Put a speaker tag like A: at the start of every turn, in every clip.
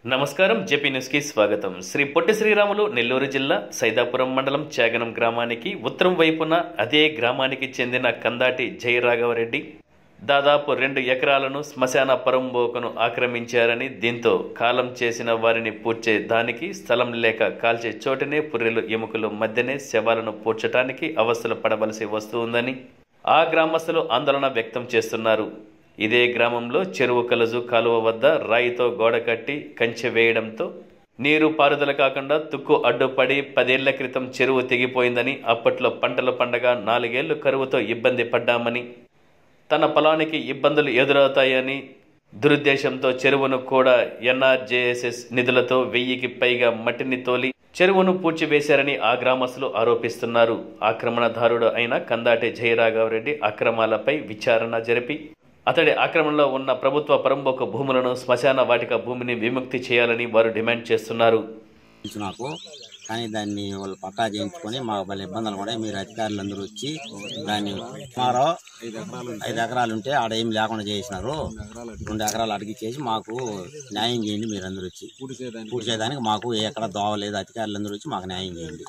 A: నమస్కారం JP news కి స్వాగతం శ్రీ పొట్టి శ్రీరాములు నెల్లూరు జిల్లా సైదాపురం మండలం చాగనం గ్రామానికి ఉత్తరం వైపున అదే గ్రామానికి చెందిన కందాటి జయరాఘవరెడ్డి దాదాపు రెండు ఎకరాలను శ్మశాన పరంబోకను ఆక్రమించారని దీంతో కాలం చేసిన వారిని పూడ్చే దానికి స్థలం లేక కాల్చే చోటనే పుర్రెలు ఎముకలు మధ్యనే శవాలను పూడ్చటానికి అవస్థలు పడవలసి వస్తుందని ఆ గ్రామస్తులు ఆందోళన వ్యక్తం చేస్తున్నారు ఇదే గ్రామంలో చెరువు కలుజు కాలువ వద్ద రాయితో గోడ కట్టి కంచె వేయడంతో నీరు పారుదల కాకుండా తుక్కు అడ్డుపడి పదేళ్ల క్రితం చెరువు తెగిపోయిందని అప్పట్లో పంటల పండగ నాలుగేళ్లు కరువుతో ఇబ్బంది పడ్డామని తన పొలానికి ఇబ్బందులు ఎదురవుతాయని దురుద్దేశంతో చెరువును కూడా ఎన్ఆర్జేఎస్ఎస్ నిధులతో వెయ్యికి పైగా మట్టిని తోలి చెరువును పూడ్చివేశారని ఆ గ్రామస్తులు ఆరోపిస్తున్నారు ఆక్రమణదారుడు అయిన కందాటి జయరాఘవరెడ్డి అక్రమాలపై విచారణ జరిపి అతడి ఆక్రమణలో ఉన్న ప్రభుత్వ పరంబొక భూములను శ్మశాన వాటిక భూమిని విముక్తి చేయాలని వారు డిమాండ్ చేస్తున్నారు
B: తెలుసు నాకు కానీ దాన్ని వాళ్ళు పక్కా చేయించుకొని మాకు వాళ్ళ ఇబ్బందులు కూడా మీరు అధికారులు అందరూ వచ్చి దాన్ని సుమారు ఐదు ఎకరాలు ఉంటే ఆడ ఏం లేకుండా చేసినారు రెండు ఎకరాలు అడిగిచ్చేసి మాకు న్యాయం చేయండి మీరు అందరూ వచ్చి పూర్తి చేయడానికి మాకు ఏ ఎక్కడ దోవలేదు అధికారులు అందరూ వచ్చి మాకు న్యాయం చేయండి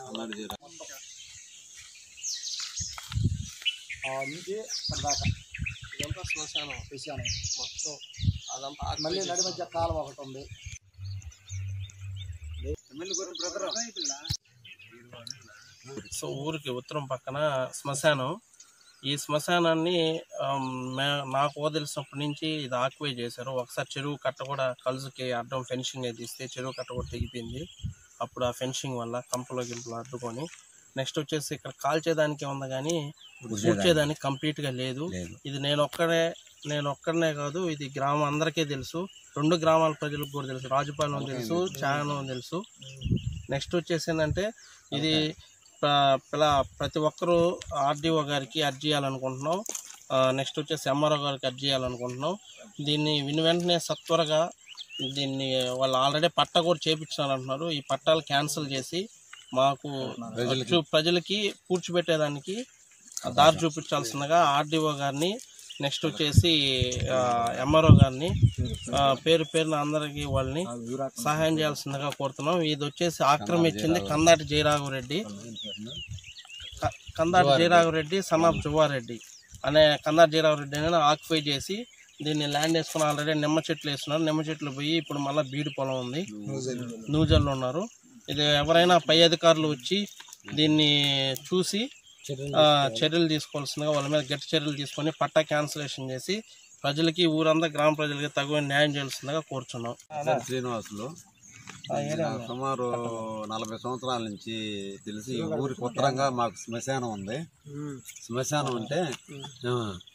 C: నుంచి ఇక్కడ దాకా ఇదంతా శ్మశానం విషయాన్ని మొత్తం అదంతా మళ్ళీ నడి మధ్య కాలం ఒకటి ఉంది
D: సో ఊరికి ఉత్తరం పక్కన శ్మశానం ఈ శ్మశానాన్ని ఆమ్, మే- నాకు తెలిసినప్పటి నుంచి ఇది ఆక్యుపై చేశారు ఒకసారి చెరువు కట్ట కూడా కలుసుకి అడ్డం ఫెన్సింగ్ అయితే ఇస్తే చెరువు కట్ట కూడా తెగిపోయింది అప్పుడు ఆ ఫెన్సింగ్ వల్ల కంపలో గింపలు అడ్డుకొని నెక్స్ట్ వచ్చేసి ఇక్కడ కాల్చేదానికి ఉంది కానీ పూడ్చేదానికి కంప్లీట్గా లేదు
B: లేదు
D: ఇది నేను ఒక్కడే నేను ఒక్కడనే కాదు ఇది గ్రామం అందరికీ తెలుసు రెండు గ్రామాల ప్రజలకు కూడా తెలుసు రాజుపాలెం తెలుసు చాగనం తెలుసు నెక్స్ట్ వచ్చేసి ఏంటంటే ఇది ప్ర- పిల్ల- ప్రతి ఒక్కరూ ఆర్డీఓ గారికి అర్జీ చేయాలనుకుంటున్నాం నెక్స్ట్ వచ్చేసి ఎంఆర్ఓ గారికి అర్జీ చేయాలనుకుంటున్నాం దీన్ని విని వెంటనే సత్వరగా దీన్ని వాళ్ళు ఆల్రెడీ పట్ట కూడా చేపించారు అంటున్నారు ఈ పట్టాలు క్యాన్సిల్ చేసి మాకు చూ- ప్రజలకి పూడ్చిపెట్టేదానికి దారి చూపించాల్సిందిగా ఆర్డీఓ గారిని నెక్స్ట్ వచ్చేసి ఎంఆర్ఓ గారిని ఆ, పేరు పేరున అందరికి వాళ్ళని సహాయం చేయాల్సిందిగా కోరుతున్నాం ఇది వచ్చేసి ఆక్రమించింది కందాటి జయరాఘవరెడ్డి క- కందాటి జయరాఘవరెడ్డి సన్ ఆఫ్ జువారెడ్డి అనే కందాటి జయరాఘవరెడ్డి అని ఆక్యుపై చేసి దీన్ని ల్యాండ్ వేసుకుని ఆల్రెడీ నిమ్మ చెట్లు వేస్తున్నారు నిమ్మ చెట్లు పోయి ఇప్పుడు మళ్ళీ బీడు పొలం ఉంది నూజల్లో ఉన్నారు ఇది ఎవరైనా పై అధికారులు వచ్చి దీన్ని చూసి ఆ, చర్యలు తీసుకోవాల్సిందిగా వాళ్ళ మీద గట్టి చర్యలు తీసుకొని పట్టా క్యాన్సిలేషన్ చేసి ప్రజలకి ఊరంతా గ్రామ ప్రజలకి తగు న్యాయం చేయాల్సిందిగా కోరుచున్నాం
E: శ్రీనివాసులు
D: ఆ ఏరియా
E: సుమారు నలభై సంవత్సరాల నుంచి తెలిసి ఈ ఊరికి ఉత్తరంగా మాకు శ్మశానం ఉంది శ్మశానం అంటే ఆ,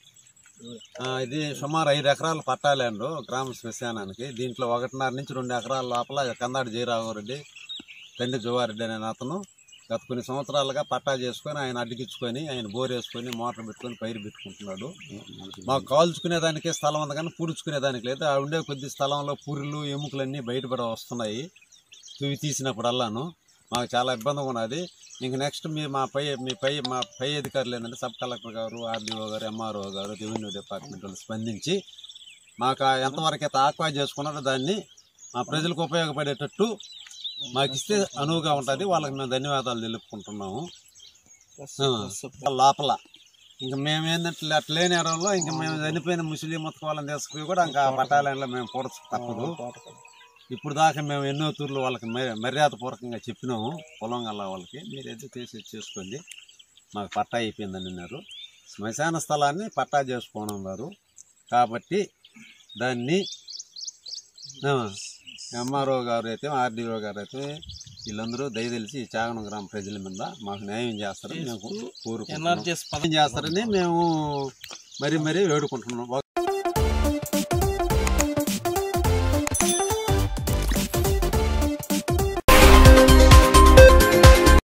E: ఆ, ఇది సుమారు ఐదు ఎకరాలు పట్టాలండు గ్రామ శ్మశానానికి దీంట్లో ఒకటిన్నర నుంచి రెండు ఎకరాల లోపల కందాడి జయరాఘవరెడ్డి తండ్రి జువారెడ్డి అనే అతను గత కొన్ని సంవత్సరాలుగా పట్టా చేసుకొని ఆయన అడ్డికించుకొని ఆయన బోర్ వేసుకొని మోటార్ పెట్టుకొని పైరు పెట్టుకుంటున్నాడు మాకు కాల్చుకునే దానికే స్థలం ఉంది కానీ పూడ్చుకునే దానికి లేదు ఆ ఉండే కొద్ది స్థలంలో పూరిలు ఎముకలన్నీ బయటపడ వస్తున్నాయి ఇవి తీసినప్పుడల్లాను మాకు చాలా ఇబ్బందిగా ఉన్నది ఇంక నెక్స్ట్ మీ మా పై మీ పై మా పై అధికారులు ఏంటంటే సబ్ కలెక్టర్ గారు ఆర్డీఓ గారు ఎంఆర్ఓ గారు రెవెన్యూ డిపార్ట్మెంట్ వాళ్ళు స్పందించి మాకు ఆ ఎంతవరకు అయితే ఆక్వా చేసుకున్నారో దాన్ని మా ప్రజలకు ఉపయోగపడేటట్టు మాకు ఇస్తే అనువుగా ఉంటుంది వాళ్ళకి మేము ధన్యవాదాలు తెలుపుకుంటున్నాము ఆ, లోపల ఇంకా మేము ఏంటంటే అట్లా లేని ఎడవలో ఇంకా మేము చనిపోయిన ముస్లిం మొత్తం వాళ్ళని తీసుకుపోయి కూడా ఇంకా బటాలయంలో మేము పూడచ తప్పదు ఇప్పుడు దాకా మేము ఎన్నో తూర్లు వాళ్ళకి మ- మర్యాదపూర్వకంగా చెప్పినాము పొలం గల వాళ్ళకి మీరు ఏదో చేసి చేసుకోండి మాకు పట్టా అయిపోయిందని అన్నారు శ్మశాన స్థలాన్ని పట్టా చేసుకోవడం వారు కాబట్టి దాన్ని ఎంఆర్ఓ గారు అయితే ఆర్డీఓ గారు అయితే వీళ్ళందరూ దయతెలిసి ఈ చాగనం గ్రామ ప్రజల మీద మాకు న్యాయం చేస్తారని మేము కోరుకుంటున్నాం
D: ఎన్ఆర్జీఎస్
E: న్యాయం చేస్తారని మేము మరీ మరీ వేడుకుంటున్నాం